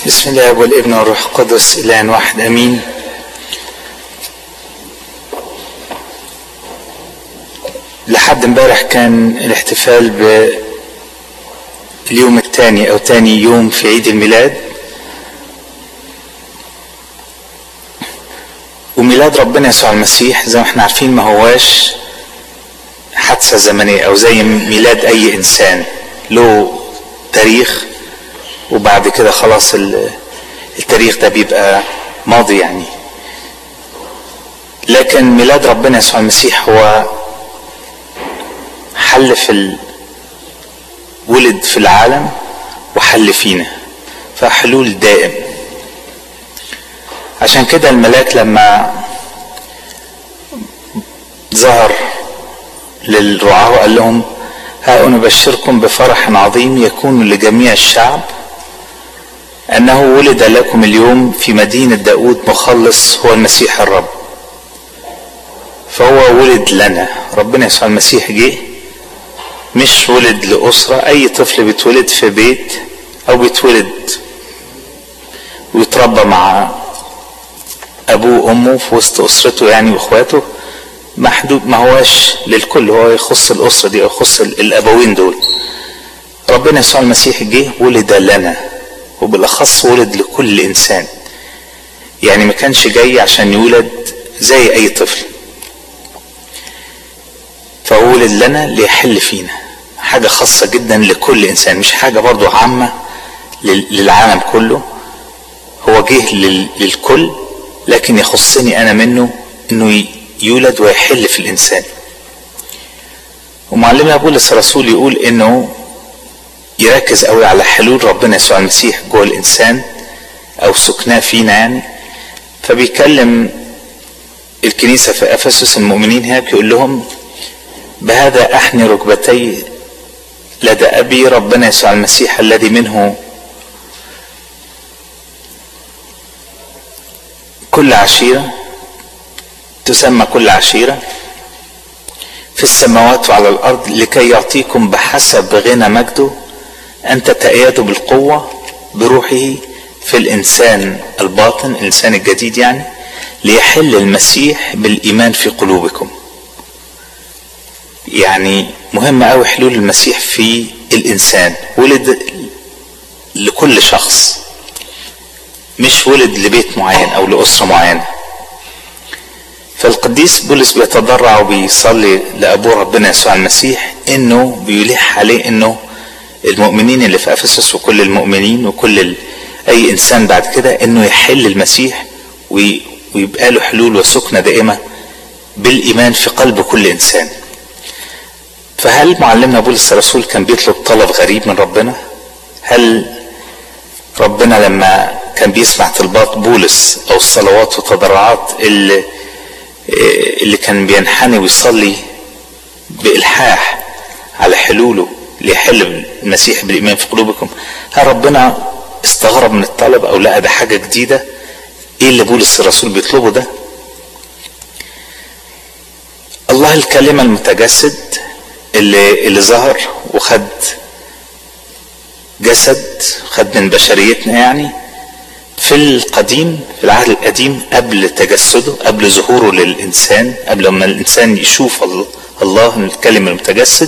بسم الله والابن والروح القدس إله واحد أمين لحد امبارح كان الاحتفال باليوم الثاني أو ثاني يوم في عيد الميلاد وميلاد ربنا يسوع المسيح زي ما احنا عارفين ما هواش حادثة زمنية أو زي ميلاد أي إنسان له تاريخ وبعد كده خلاص التاريخ ده بيبقى ماضي يعني لكن ميلاد ربنا يسوع المسيح هو حل في ال... ولد في العالم وحل فينا فحلول دائم عشان كده الملاك لما ظهر للرعاة وقال لهم ها أنبشركم بفرح عظيم يكون لجميع الشعب أنه ولد لكم اليوم في مدينة داود مخلص هو المسيح الرب فهو ولد لنا ربنا يسوع المسيح جه مش ولد لأسرة أي طفل بيتولد في بيت أو بيتولد ويتربى مع أبوه وأمه في وسط أسرته يعني وإخواته محدود ما هواش للكل هو يخص الأسرة دي أو يخص الأبوين دول ربنا يسوع المسيح جه ولد لنا وبالأخص ولد لكل إنسان يعني ما كانش جاي عشان يولد زي أي طفل فهو ولد لنا ليحل فينا حاجة خاصة جدا لكل إنسان مش حاجة برضو عامة للعالم كله هو جه للكل لكن يخصني أنا منه إنه يولد ويحل في الإنسان ومعلمنا بولس الرسول يقول إنه يركز قوي على حلول ربنا يسوع المسيح جوه الانسان او سكناه فينا يعني فبيكلم الكنيسه في افسس المؤمنين هناك يقول لهم بهذا احني ركبتي لدى ابي ربنا يسوع المسيح الذي منه كل عشيره تسمى كل عشيره في السماوات وعلى الارض لكي يعطيكم بحسب غنى مجده أن تتأيدوا بالقوة بروحه في الإنسان الباطن الإنسان الجديد يعني ليحل المسيح بالإيمان في قلوبكم يعني مهم أوي حلول المسيح في الإنسان ولد لكل شخص مش ولد لبيت معين أو لأسرة معينة فالقديس بولس بيتضرع وبيصلي لأبوه ربنا يسوع المسيح إنه بيلح عليه إنه المؤمنين اللي في افسس وكل المؤمنين وكل ال... اي انسان بعد كده انه يحل المسيح وي... ويبقى له حلول وسكنه دائمه بالايمان في قلب كل انسان فهل معلمنا بولس الرسول كان بيطلب طلب غريب من ربنا هل ربنا لما كان بيسمع طلبات بولس او الصلوات والتضرعات اللي اللي كان بينحني ويصلي بالحاح على حلوله ليحل المسيح بالايمان في قلوبكم هل ربنا استغرب من الطلب او لقى ده حاجه جديده ايه اللي بولس الرسول بيطلبه ده الله الكلمة المتجسد اللي اللي ظهر وخد جسد خد من بشريتنا يعني في القديم في العهد القديم قبل تجسده قبل ظهوره للإنسان قبل ما الإنسان يشوف الله الكلمة المتجسد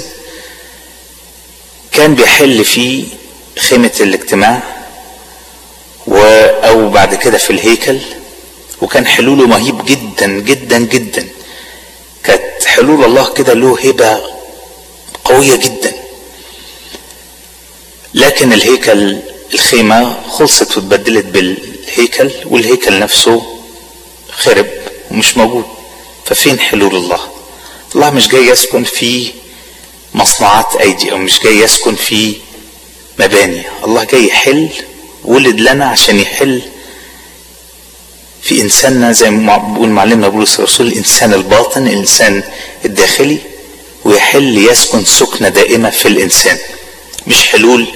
كان بيحل في خيمة الاجتماع و أو بعد كده في الهيكل وكان حلوله مهيب جدا جدا جدا كانت حلول الله كده له هبة قوية جدا لكن الهيكل الخيمة خلصت واتبدلت بالهيكل والهيكل نفسه خرب ومش موجود ففين حلول الله الله مش جاي يسكن في مصنوعات ايدي او مش جاي يسكن في مباني الله جاي يحل ولد لنا عشان يحل في انساننا زي ما بيقول معلمنا بولس الرسول الانسان الباطن الانسان الداخلي ويحل يسكن سكنة دائمة في الانسان مش حلول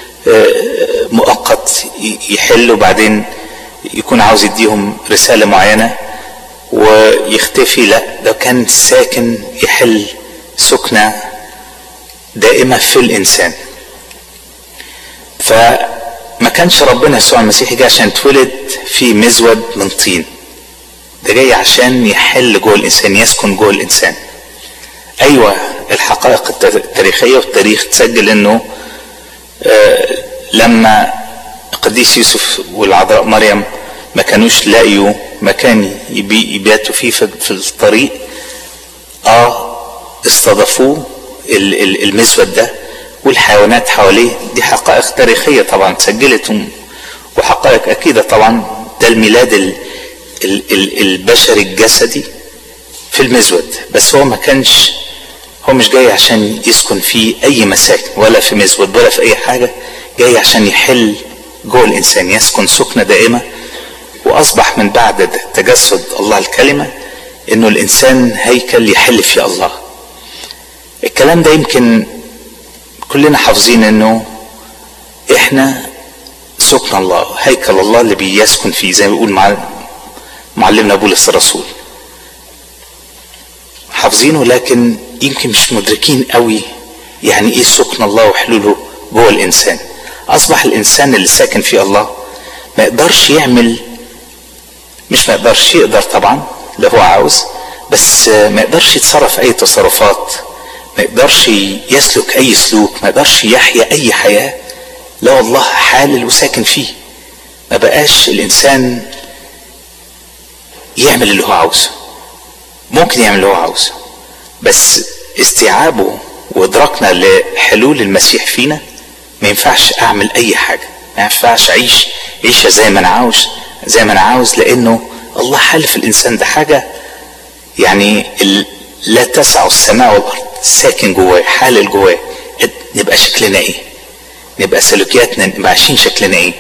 مؤقت يحل وبعدين يكون عاوز يديهم رسالة معينة ويختفي لا ده كان ساكن يحل سكنة دائمة في الإنسان ما كانش ربنا يسوع المسيح جاي عشان يتولد في مزود من طين ده جاي عشان يحل جوه الانسان يسكن جوه الانسان ايوه الحقائق التاريخيه والتاريخ تسجل انه آه لما القديس يوسف والعذراء مريم ما كانوش لاقيوا مكان يباتوا فيه في الطريق اه استضافوه المزود ده والحيوانات حواليه دي حقائق تاريخية طبعا سجلت وحقائق أكيدة طبعا ده الميلاد ال ال ال البشري الجسدي في المزود بس هو ما كانش هو مش جاي عشان يسكن في أي مساكن ولا في مزود ولا في أي حاجة جاي عشان يحل جوه الإنسان يسكن سكنة دائمة وأصبح من بعد تجسد الله الكلمة إنه الإنسان هيكل يحل فيه الله الكلام ده يمكن كلنا حافظين انه احنا سكن الله هيكل الله اللي بيسكن فيه زي ما بيقول مع معلمنا بولس الرسول حافظينه لكن يمكن مش مدركين قوي يعني ايه سكن الله وحلوله جوه الانسان اصبح الانسان اللي ساكن فيه الله ما يقدرش يعمل مش ما يقدرش يقدر طبعا اللي هو عاوز بس ما يقدرش يتصرف اي تصرفات ما يقدرش يسلك اي سلوك ما يقدرش يحيا اي حياه لا والله حالل وساكن فيه ما بقاش الانسان يعمل اللي هو عاوزه ممكن يعمل اللي هو عاوزه بس استيعابه وادراكنا لحلول المسيح فينا ما ينفعش اعمل اي حاجه ما ينفعش اعيش عيشه زي ما انا عاوز زي ما انا عاوز لانه الله حل في الانسان ده حاجه يعني لا تسع السماء والارض ساكن جواه حالل جواه نبقى شكلنا ايه نبقى سلوكياتنا نبقى عايشين شكلنا ايه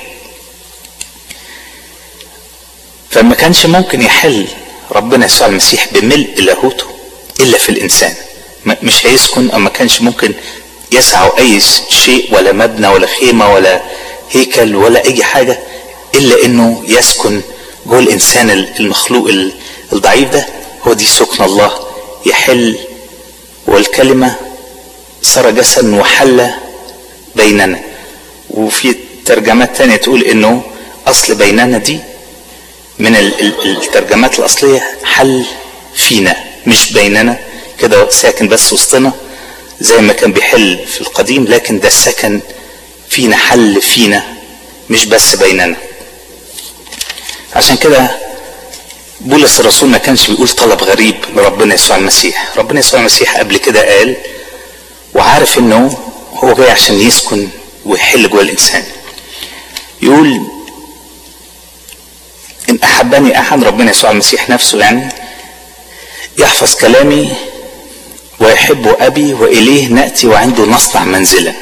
فما كانش ممكن يحل ربنا يسوع المسيح بملء لاهوته الا في الانسان مش هيسكن او ما كانش ممكن يسعى اي شيء ولا مبنى ولا خيمه ولا هيكل ولا اي حاجه الا انه يسكن جوه الانسان المخلوق الضعيف ده هو دي سكن الله يحل والكلمة صار جسدا وحل بيننا وفي ترجمات تانية تقول انه اصل بيننا دي من الترجمات الاصلية حل فينا مش بيننا كده ساكن بس وسطنا زي ما كان بيحل في القديم لكن ده سكن فينا حل فينا مش بس بيننا عشان كده بولس الرسول ما كانش بيقول طلب غريب لربنا يسوع المسيح ربنا يسوع المسيح قبل كده قال وعارف انه هو جاي عشان يسكن ويحل جوه الانسان يقول ان احبني احد ربنا يسوع المسيح نفسه يعني يحفظ كلامي ويحب ابي واليه ناتي وعنده نصنع منزلا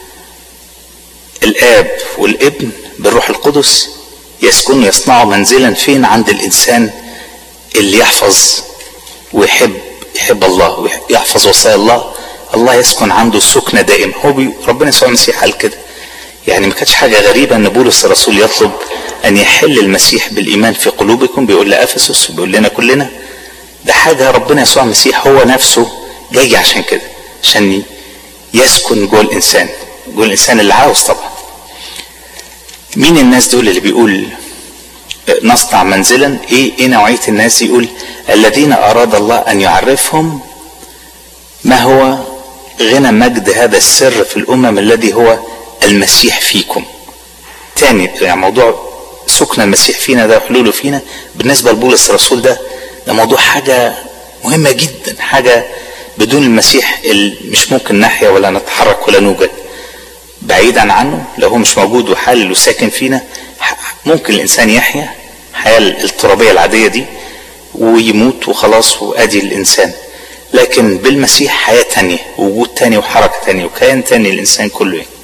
الاب والابن بالروح القدس يسكن يصنعوا منزلا فين عند الانسان اللي يحفظ ويحب يحب الله ويحفظ وصايا الله الله يسكن عنده السكنة دائما هو بي ربنا يسوع المسيح قال كده يعني ما كانتش حاجة غريبة ان بولس الرسول يطلب ان يحل المسيح بالايمان في قلوبكم بيقول لافسس وبيقول لنا كلنا ده حاجة ربنا يسوع المسيح هو نفسه جاي عشان كده عشان يسكن جوه الانسان جوه الانسان اللي عاوز طبعا مين الناس دول اللي بيقول نصنع منزلا ايه ايه نوعيه الناس يقول الذين اراد الله ان يعرفهم ما هو غنى مجد هذا السر في الامم الذي هو المسيح فيكم تاني يعني موضوع سكن المسيح فينا ده وحلوله فينا بالنسبه لبولس الرسول ده ده موضوع حاجه مهمه جدا حاجه بدون المسيح مش ممكن نحيا ولا نتحرك ولا نوجد بعيدا عنه لو هو مش موجود وحالل وساكن فينا ممكن الانسان يحيا الحياه الترابيه العاديه دي ويموت وخلاص وادي الانسان لكن بالمسيح حياه تانية وجود تاني وحركه تانية وكيان تاني الانسان كله يعني.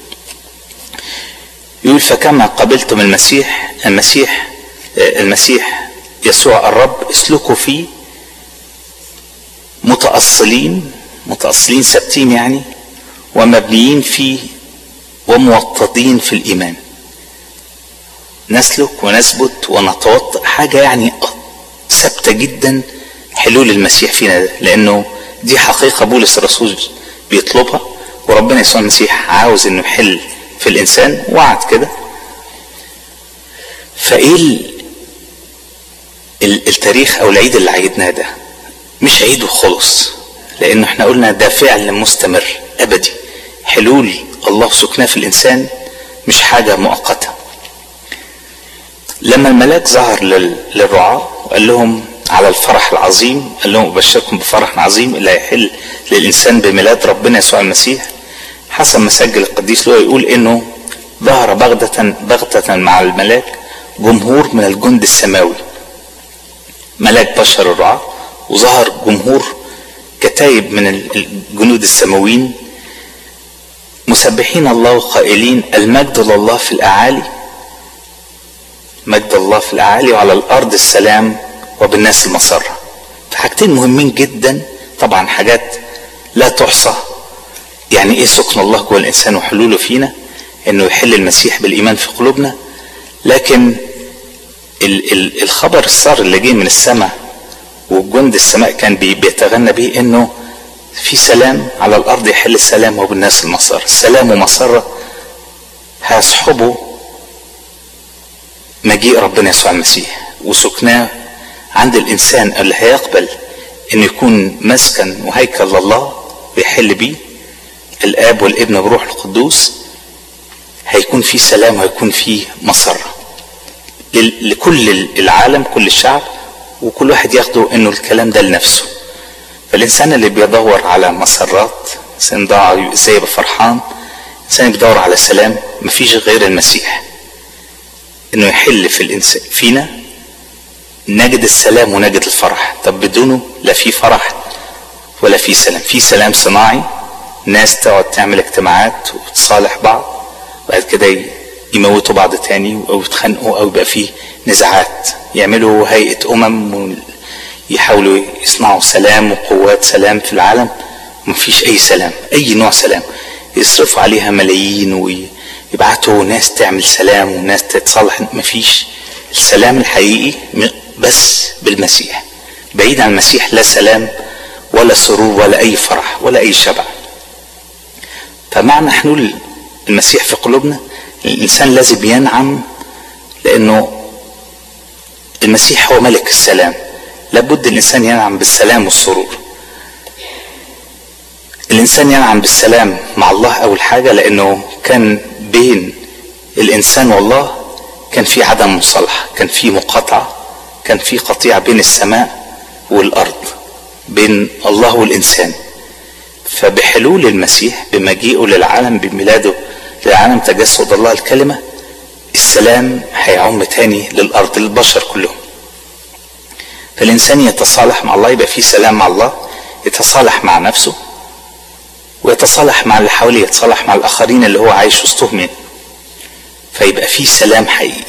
يقول فكما قبلتم المسيح المسيح المسيح يسوع الرب اسلكوا فيه متأصلين متأصلين ثابتين يعني ومبنيين فيه وموطدين في الإيمان نسلك ونثبت ونتوطئ حاجة يعني ثابتة جدا حلول المسيح فينا ده لأنه دي حقيقة بولس الرسول بيطلبها وربنا يسوع المسيح عاوز انه يحل في الانسان وعد كده فايه ال- ال- التاريخ او العيد اللي عيدناه ده مش عيد وخلص لان احنا قلنا ده فعل مستمر ابدي حلول الله سكناه في الانسان مش حاجه مؤقته لما الملاك ظهر لل- للرعاة وقال لهم على الفرح العظيم قال لهم أبشركم بفرح عظيم اللي هيحل للإنسان بميلاد ربنا يسوع المسيح حسب ما سجل القديس لوقا يقول إنه ظهر بغتة بغتة مع الملاك جمهور من الجند السماوي ملاك بشر الرعاة وظهر جمهور كتايب من الجنود السماويين مسبحين الله وقائلين المجد لله في الأعالي مجد الله في الأعالي وعلى الأرض السلام وبالناس المسرة فحاجتين مهمين جدا طبعا حاجات لا تحصى يعني ايه سكن الله جوه الانسان وحلوله فينا انه يحل المسيح بالايمان في قلوبنا لكن ال ال الخبر السار اللي جه من السماء وجند السماء كان بي بيتغنى به انه في سلام على الارض يحل السلام وبالناس المسار السلام ومسرة هيصحبوا مجيء ربنا يسوع المسيح وسكناه عند الانسان اللي هيقبل انه يكون مسكن وهيكل لله ويحل بيه الاب والابن والروح القدوس هيكون في سلام وهيكون في مسرة لل- لكل العالم كل الشعب وكل واحد ياخده انه الكلام ده لنفسه فالانسان اللي بيدور على مسرات انسان بيدور ازاي يبقى فرحان انسان بيدور على سلام مفيش غير المسيح انه يحل في الانسان فينا نجد السلام ونجد الفرح طب بدونه لا في فرح ولا في سلام في سلام صناعي ناس تقعد تعمل اجتماعات وتصالح بعض وبعد كده يموتوا بعض تاني او يتخانقوا او يبقى فيه نزاعات يعملوا هيئة امم يحاولوا يصنعوا سلام وقوات سلام في العالم ومفيش اي سلام اي نوع سلام يصرفوا عليها ملايين ويبعتوا ناس تعمل سلام وناس تتصالح مفيش السلام الحقيقي بس بالمسيح بعيد عن المسيح لا سلام ولا سرور ولا اي فرح ولا اي شبع فمعنى حلول المسيح في قلوبنا الانسان لازم ينعم لانه المسيح هو ملك السلام لابد الانسان ينعم بالسلام والسرور الانسان ينعم بالسلام مع الله اول حاجه لانه كان بين الانسان والله كان في عدم مصالحه كان في مقاطعه كان في قطيعه بين السماء والارض بين الله والانسان فبحلول المسيح بمجيئه للعالم بميلاده للعالم تجسد الله الكلمه السلام هيعم تاني للارض للبشر كلهم فالانسان يتصالح مع الله يبقى فيه سلام مع الله يتصالح مع نفسه ويتصالح مع اللي حواليه يتصالح مع الاخرين اللي هو عايش وسطهم يعني. فيبقى فيه سلام حقيقي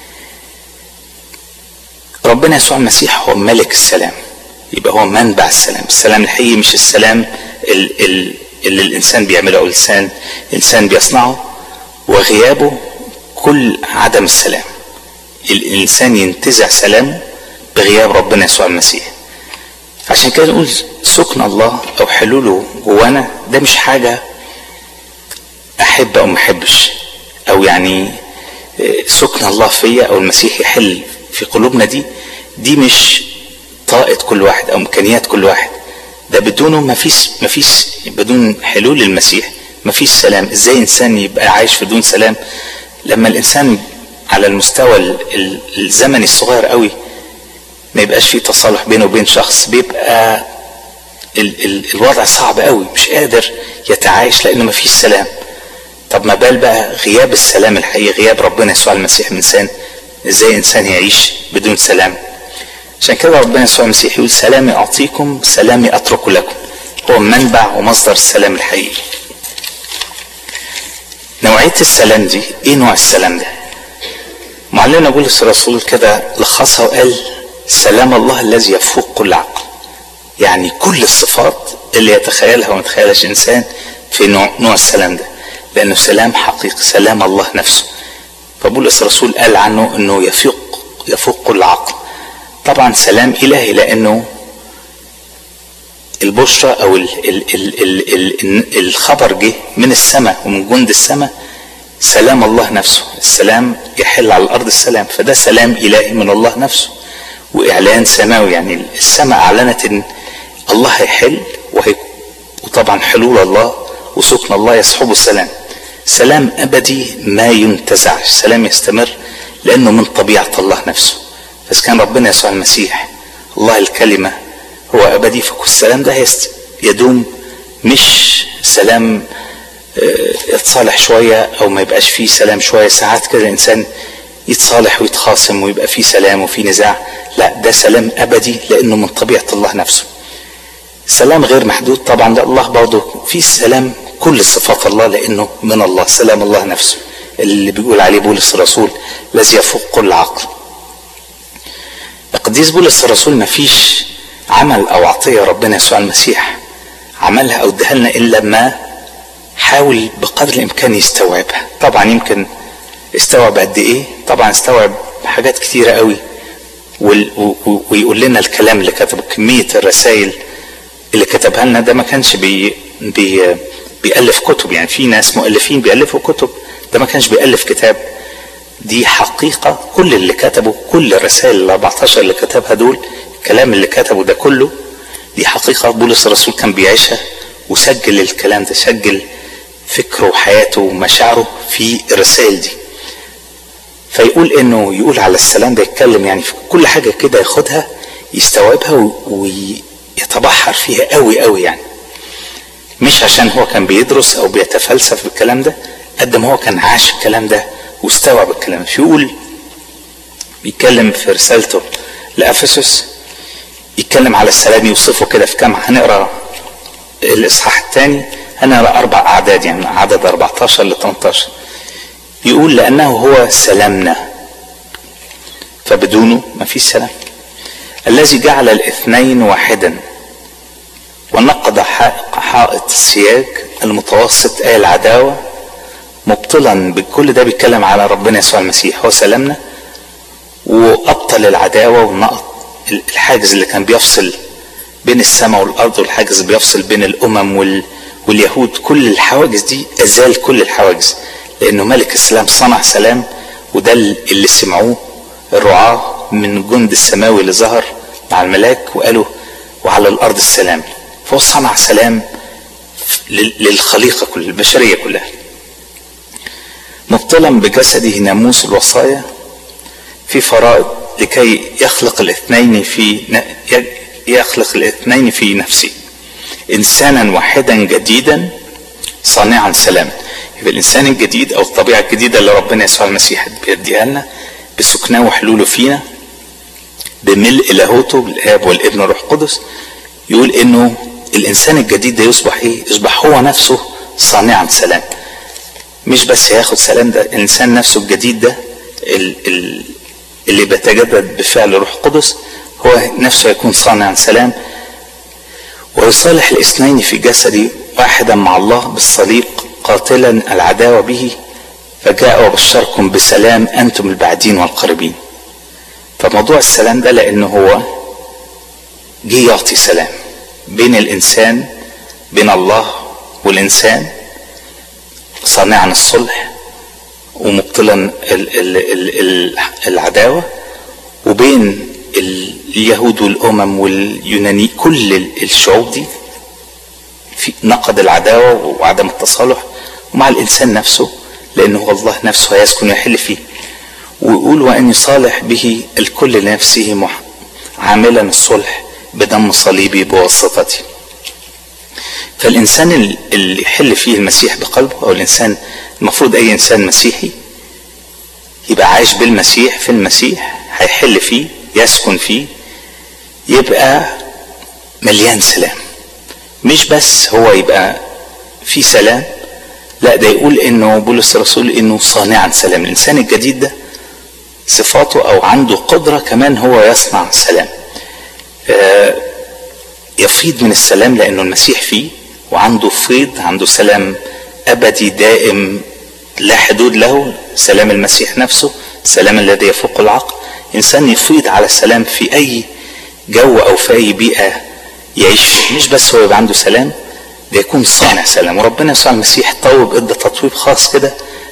ربنا يسوع المسيح هو ملك السلام يبقى هو منبع السلام السلام الحقيقي مش السلام ال ال اللي الانسان بيعمله او الانسان الانسان بيصنعه وغيابه كل عدم السلام الانسان ينتزع سلامه بغياب ربنا يسوع المسيح عشان كده نقول سكن الله او حلوله جوانا ده مش حاجه احب او ما احبش او يعني سكن الله فيا او المسيح يحل في قلوبنا دي دي مش طاقة كل واحد او امكانيات كل واحد ده بدونه ما فيش ما فيش بدون حلول المسيح ما فيش سلام ازاي انسان يبقى عايش في دون سلام لما الانسان على المستوى الزمني الصغير قوي ما يبقاش في تصالح بينه وبين شخص بيبقى ال ال الوضع صعب قوي مش قادر يتعايش لانه ما فيش سلام طب ما بال بقى غياب السلام الحقيقي غياب ربنا يسوع المسيح من انسان ازاي انسان يعيش بدون سلام عشان كده ربنا يسوع المسيح يقول سلامي اعطيكم سلامي اترك لكم هو منبع ومصدر السلام الحقيقي نوعية السلام دي ايه نوع السلام ده معلمنا بولس الرسول كده لخصها وقال سلام الله الذي يفوق كل عقل يعني كل الصفات اللي يتخيلها وما يتخيلهاش انسان في نوع, نوع السلام ده لانه سلام حقيقي سلام الله نفسه فبولس الرسول قال عنه انه يفوق يفوق كل عقل طبعا سلام الهي لانه البشرى او ال ال ال ال ال الخبر جه من السماء ومن جند السماء سلام الله نفسه السلام يحل على الارض السلام فده سلام الهي من الله نفسه واعلان سماوي يعني السماء اعلنت ان الله هيحل وهي وطبعا حلول الله وسكن الله يصحبه السلام سلام ابدي ما ينتزعش سلام يستمر لانه من طبيعه الله نفسه بس كان ربنا يسوع المسيح الله الكلمه هو ابدي فالسلام ده يدوم مش سلام يتصالح شويه او ما يبقاش فيه سلام شويه ساعات كده الانسان يتصالح ويتخاصم ويبقى فيه سلام وفيه نزاع لا ده سلام ابدي لانه من طبيعه الله نفسه سلام غير محدود طبعا لا الله برضه في سلام كل صفات الله لانه من الله سلام الله نفسه اللي بيقول عليه بولس الرسول الذي يفوق كل عقل القديس بولس الرسول ما فيش عمل او عطيه ربنا يسوع المسيح عملها او اداها لنا الا ما حاول بقدر الامكان يستوعبها طبعا يمكن استوعب قد ايه طبعا استوعب حاجات كتيرة قوي ويقول لنا الكلام اللي كتبه كمية الرسائل اللي كتبها لنا ده ما كانش بي بي بيألف كتب يعني في ناس مؤلفين بيألفوا كتب ده ما كانش بيألف كتاب دي حقيقة كل اللي كتبه كل الرسائل ال 14 اللي كتبها دول الكلام اللي كتبه ده كله دي حقيقة بولس الرسول كان بيعيشها وسجل الكلام ده سجل فكره وحياته ومشاعره في الرسائل دي فيقول انه يقول على السلام ده يتكلم يعني في كل حاجة كده ياخدها يستوعبها ويتبحر فيها قوي قوي يعني مش عشان هو كان بيدرس او بيتفلسف بالكلام ده قد ما هو كان عاش الكلام ده واستوعب الكلام يقول بيتكلم في رسالته لافسس يتكلم على السلام يوصفه كده في كام هنقرا الاصحاح الثاني هنقرا اربع اعداد يعني عدد 14 ل 18 يقول لانه هو سلامنا فبدونه ما فيش سلام الذي جعل الاثنين واحدا ونقض حائط السياج المتوسط اي العداوه مبطلا بكل ده بيتكلم على ربنا يسوع المسيح هو سلامنا وابطل العداوه ونقض الحاجز اللي كان بيفصل بين السماء والارض والحاجز اللي بيفصل بين الامم وال... واليهود كل الحواجز دي ازال كل الحواجز لانه ملك السلام صنع سلام وده اللي سمعوه الرعاة من الجند السماوي اللي ظهر مع الملاك وقالوا وعلى الارض السلام فهو صنع سلام للخليقة كل البشرية كلها مبطلا بجسده ناموس الوصايا في فرائض لكي يخلق الاثنين في يخلق الاثنين في نفسه انسانا واحدا جديدا صانعا سلام يبقى الانسان الجديد او الطبيعه الجديده اللي ربنا يسوع المسيح بيديها لنا بسكناه وحلوله فينا بملء لاهوته بالاب والابن والروح القدس يقول انه الانسان الجديد ده يصبح ايه؟ يصبح هو نفسه صانعا سلام مش بس هياخد سلام ده الانسان نفسه الجديد ده اللي بيتجدد بفعل الروح القدس هو نفسه يكون صانعا سلام ويصالح الاثنين في جسد واحدا مع الله بالصليب قاتلا العداوة به فجاء وبشركم بسلام أنتم البعدين والقريبين فموضوع السلام ده لأنه هو جه يعطي سلام بين الإنسان بين الله والإنسان صانعا الصلح ومبطلا ال ال ال العداوة وبين اليهود والأمم واليوناني كل الشعوب دي في نقد العداوة وعدم التصالح ومع الإنسان نفسه لأنه هو الله نفسه هيسكن ويحل فيه ويقول وأن يصالح به الكل لنفسه عاملا الصلح بدم صليبي بواسطته فالإنسان اللي يحل فيه المسيح بقلبه أو الإنسان المفروض أي إنسان مسيحي يبقى عايش بالمسيح في المسيح هيحل فيه يسكن فيه يبقى مليان سلام مش بس هو يبقى في سلام لا ده يقول انه بولس الرسول انه صانعا سلام الانسان الجديد ده صفاته او عنده قدره كمان هو يصنع سلام آه يفيض من السلام لانه المسيح فيه وعنده فيض عنده سلام ابدي دائم لا حدود له سلام المسيح نفسه سلام الذي يفوق العقل انسان يفيض على سلام في اي جو او في اي بيئه يعيش فيه مش بس هو يبقى عنده سلام ده يكون صانع سلام وربنا يسوع المسيح طوب ادى تطويب خاص كده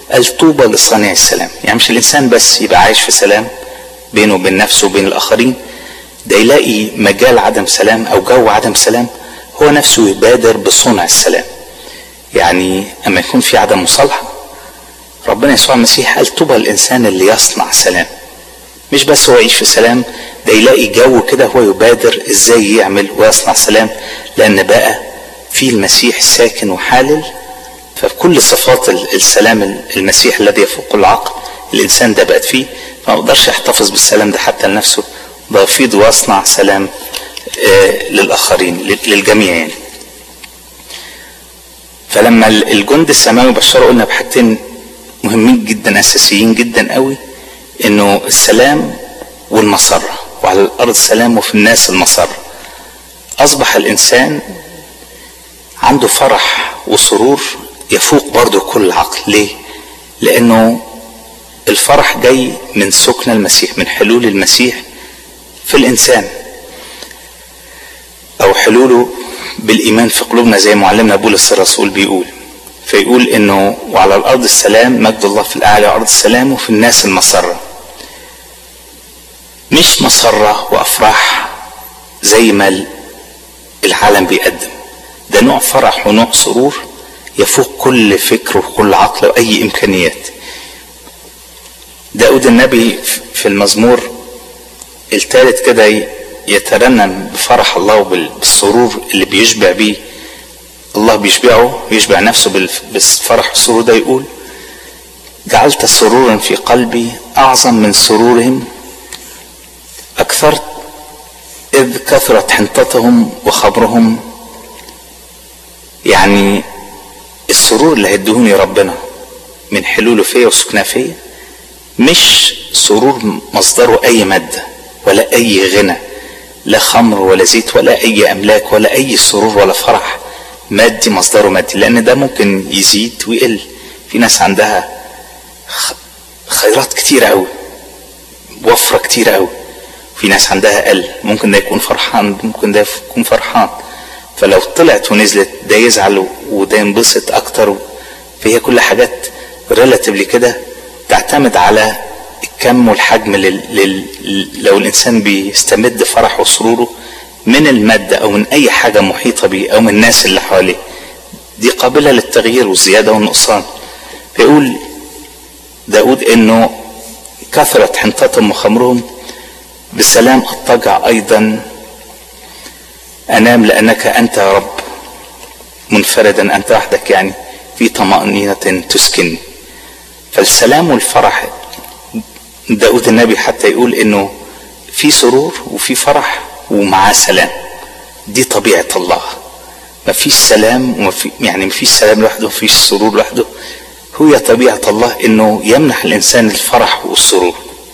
قال طوبى لصانع السلام يعني مش الانسان بس يبقى عايش في سلام بينه وبين نفسه وبين الاخرين ده يلاقي مجال عدم سلام او جو عدم سلام هو نفسه يبادر بصنع السلام يعني اما يكون في عدم مصالحه ربنا يسوع المسيح قال طوبى الانسان اللي يصنع سلام مش بس هو يعيش في سلام ده يلاقي جو كده هو يبادر ازاي يعمل ويصنع سلام لان بقى في المسيح ساكن وحالل فكل صفات السلام المسيح الذي يفوق العقل الانسان ده بقت فيه فما يقدرش يحتفظ بالسلام ده حتى لنفسه ده يفيض ويصنع سلام آه للاخرين للجميع يعني فلما الجند السماوي بشره قلنا بحاجتين مهمين جدا اساسيين جدا قوي انه السلام والمسره وعلى الارض سلام وفي الناس المسره اصبح الانسان عنده فرح وسرور يفوق برضه كل عقل ليه لانه الفرح جاي من سكن المسيح من حلول المسيح في الانسان او حلوله بالايمان في قلوبنا زي معلمنا بولس الرسول بيقول فيقول انه وعلى الارض السلام مجد الله في الاعلى وارض السلام وفي الناس المسره مش مسره وافراح زي ما العالم بيقدم ده نوع فرح ونوع سرور يفوق كل فكر وكل عقل واي امكانيات داود النبي في المزمور الثالث كده يترنم بفرح الله وبالسرور اللي بيشبع بيه الله بيشبعه ويشبع نفسه بالفرح والسرور ده يقول جعلت سرورا في قلبي اعظم من سرورهم اكثرت اذ كثرت حنطتهم وخبرهم يعني السرور اللي هيدهوني ربنا من حلوله فيا وسكنه فيا مش سرور مصدره اي ماده ولا اي غنى لا خمر ولا زيت ولا اي املاك ولا اي سرور ولا فرح مادي مصدره مادي لان ده ممكن يزيد ويقل في ناس عندها خيرات كتيرة قوي وفرة كتيرة قوي في ناس عندها قل ممكن ده يكون فرحان ممكن ده يكون فرحان فلو طلعت ونزلت ده يزعل وده ينبسط اكتر فهي كل حاجات ريلاتيفلي كده تعتمد على الكم والحجم لل... لل... لو الانسان بيستمد فرحه وسروره من المادة او من اي حاجة محيطة بيه او من الناس اللي حواليه دي قابلة للتغيير والزيادة والنقصان فيقول داود انه كثرت حنطتهم وخمرهم بسلام اضطجع ايضا انام لانك انت يا رب منفردا انت وحدك يعني في طمأنينة تسكن فالسلام والفرح داود النبي حتى يقول انه في سرور وفي فرح ومعاه سلام دي طبيعة الله ما فيش سلام وما في يعني ما فيش سلام لوحده ما فيش سرور لوحده هي طبيعة الله انه يمنح الانسان الفرح والسرور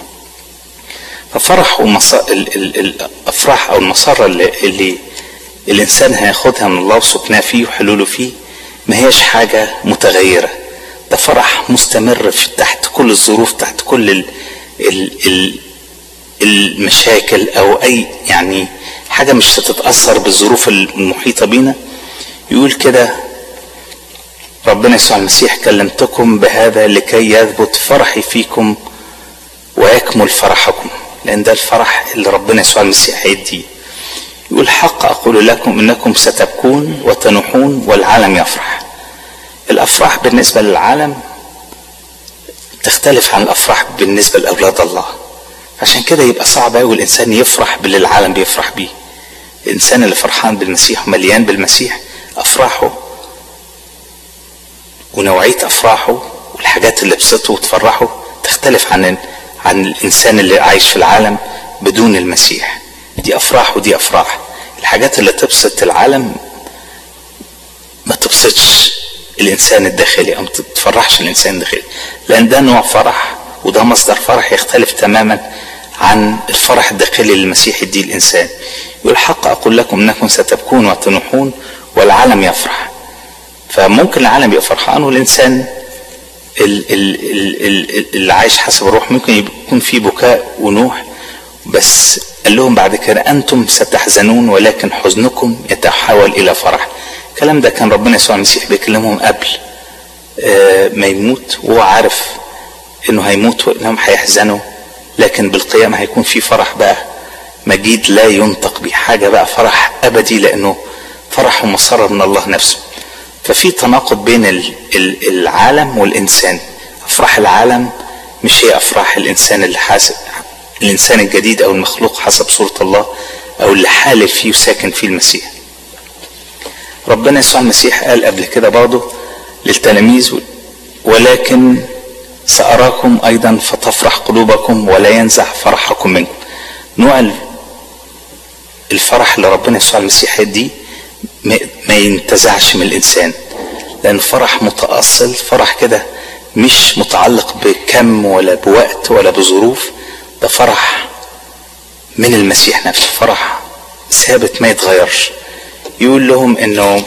ففرح ومص... ال... ال... الافراح او المسرة اللي, اللي الانسان هياخدها من الله وسكناه فيه وحلوله فيه ما هيش حاجة متغيرة ده فرح مستمر في تحت كل الظروف تحت كل ال... ال... ال... المشاكل او اي يعني حاجة مش هتتأثر بالظروف المحيطة بينا يقول كده ربنا يسوع المسيح كلمتكم بهذا لكي يثبت فرحي فيكم ويكمل فرحكم لان ده الفرح اللي ربنا يسوع المسيح هيديه يقول حق اقول لكم انكم ستبكون وتنوحون والعالم يفرح الافراح بالنسبه للعالم تختلف عن الافراح بالنسبه لاولاد الله عشان كده يبقى صعب قوي الانسان يفرح باللي العالم بيفرح بيه الانسان اللي فرحان بالمسيح ومليان بالمسيح افراحه ونوعيه افراحه والحاجات اللي بسطه وتفرحه تختلف عن عن الانسان اللي عايش في العالم بدون المسيح دي افراح ودي افراح الحاجات اللي تبسط العالم ما تبسطش الانسان الداخلي او ما تفرحش الانسان الداخلي لان ده نوع فرح وده مصدر فرح يختلف تماما عن الفرح الداخلي اللي المسيح يديه الانسان يقول حق اقول لكم انكم ستبكون وتنوحون والعالم يفرح فممكن العالم يبقى فرحان والانسان اللي عايش حسب الروح ممكن يكون في بكاء ونوح بس قال لهم بعد كده انتم ستحزنون ولكن حزنكم يتحول الى فرح الكلام ده كان ربنا يسوع المسيح بيكلمهم قبل ما يموت وهو عارف انه هيموت وانهم هيحزنوا لكن بالقيامة هيكون في فرح بقى مجيد لا ينطق به حاجة بقى فرح أبدي لأنه فرح ومسرة من الله نفسه ففي تناقض بين العالم والإنسان أفراح العالم مش هي أفراح الإنسان اللي حاسب الإنسان الجديد أو المخلوق حسب صورة الله أو اللي حالل فيه وساكن فيه المسيح ربنا يسوع المسيح قال قبل كده برضه للتلاميذ ولكن سأراكم أيضا فتفرح قلوبكم ولا ينزع فرحكم منكم نوع الفرح اللي ربنا يسوع المسيح دي ما ينتزعش من الإنسان لأن فرح متأصل فرح كده مش متعلق بكم ولا بوقت ولا بظروف ده فرح من المسيح نفسه فرح ثابت ما يتغيرش يقول لهم انه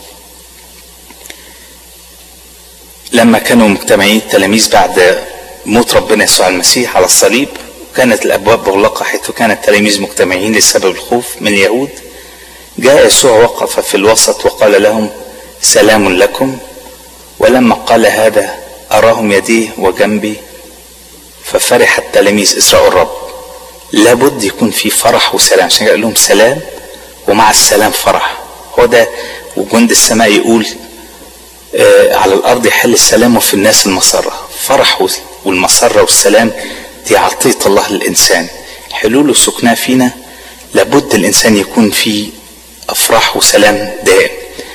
لما كانوا مجتمعين التلاميذ بعد موت ربنا يسوع المسيح على الصليب كانت الابواب مغلقه حيث كان التلاميذ مجتمعين لسبب الخوف من اليهود جاء يسوع وقف في الوسط وقال لهم سلام لكم ولما قال هذا اراهم يديه وجنبي ففرح التلاميذ اذ راوا الرب لابد يكون في فرح وسلام عشان قال لهم سلام ومع السلام فرح هو ده وجند السماء يقول آه على الارض يحل السلام وفي الناس المسره فرح والمسره والسلام دي عطيه الله للانسان حلول وسكناه فينا لابد الانسان يكون فيه افراح وسلام دائم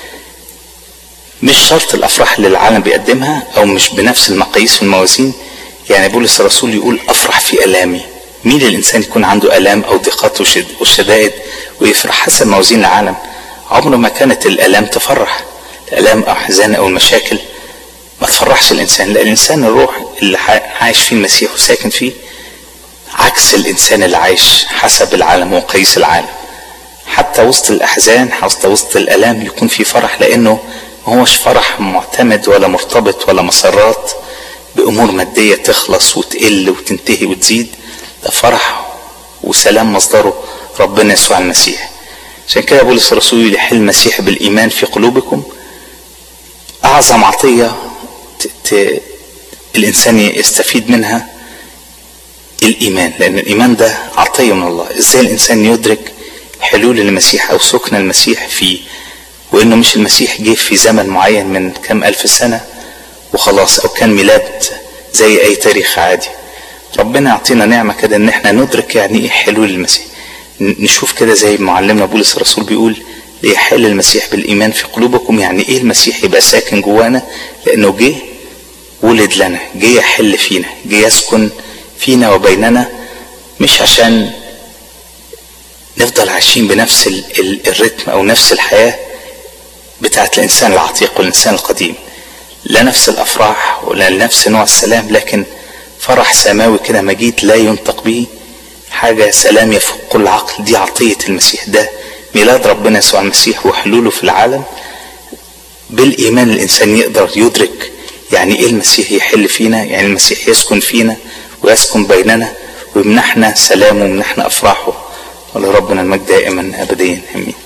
مش شرط الافراح اللي العالم بيقدمها او مش بنفس المقاييس والموازين يعني بولس الرسول يقول افرح في الامي مين الانسان يكون عنده الام او ضيقات وشدائد ويفرح حسب موازين العالم عمره ما كانت الالام تفرح الالام او احزان او المشاكل ما تفرحش الانسان لان الانسان الروح اللي عايش فيه المسيح وساكن فيه عكس الانسان اللي عايش حسب العالم ومقاييس العالم حتى وسط الاحزان حتى وسط الالام يكون في فرح لانه ما هوش فرح معتمد ولا مرتبط ولا مسرات بامور ماديه تخلص وتقل وتنتهي وتزيد ده فرح وسلام مصدره ربنا يسوع المسيح عشان كده بولس الرسول يحل المسيح بالايمان في قلوبكم اعظم عطيه ت... ت... الانسان يستفيد منها الايمان لان الايمان ده عطيه من الله ازاي الانسان يدرك حلول المسيح او سكن المسيح فيه وانه مش المسيح جه في زمن معين من كم الف سنه وخلاص او كان ميلاد زي اي تاريخ عادي ربنا يعطينا نعمه كده ان احنا ندرك يعني ايه حلول المسيح نشوف كده زي معلمنا بولس الرسول بيقول ليحل المسيح بالايمان في قلوبكم يعني ايه المسيح يبقى ساكن جوانا لانه جه ولد لنا جه يحل فينا جه يسكن فينا وبيننا مش عشان نفضل عايشين بنفس الريتم او نفس الحياه بتاعت الانسان العتيق والانسان القديم لا نفس الافراح ولا نفس نوع السلام لكن فرح سماوي كده مجيد لا ينطق به حاجة سلام يفوق العقل دي عطية المسيح ده ميلاد ربنا يسوع المسيح وحلوله في العالم بالإيمان الإنسان يقدر يدرك يعني إيه المسيح يحل فينا يعني المسيح يسكن فينا ويسكن بيننا ويمنحنا سلامه ويمنحنا أفراحه ولربنا المجد دائما أبديا آمين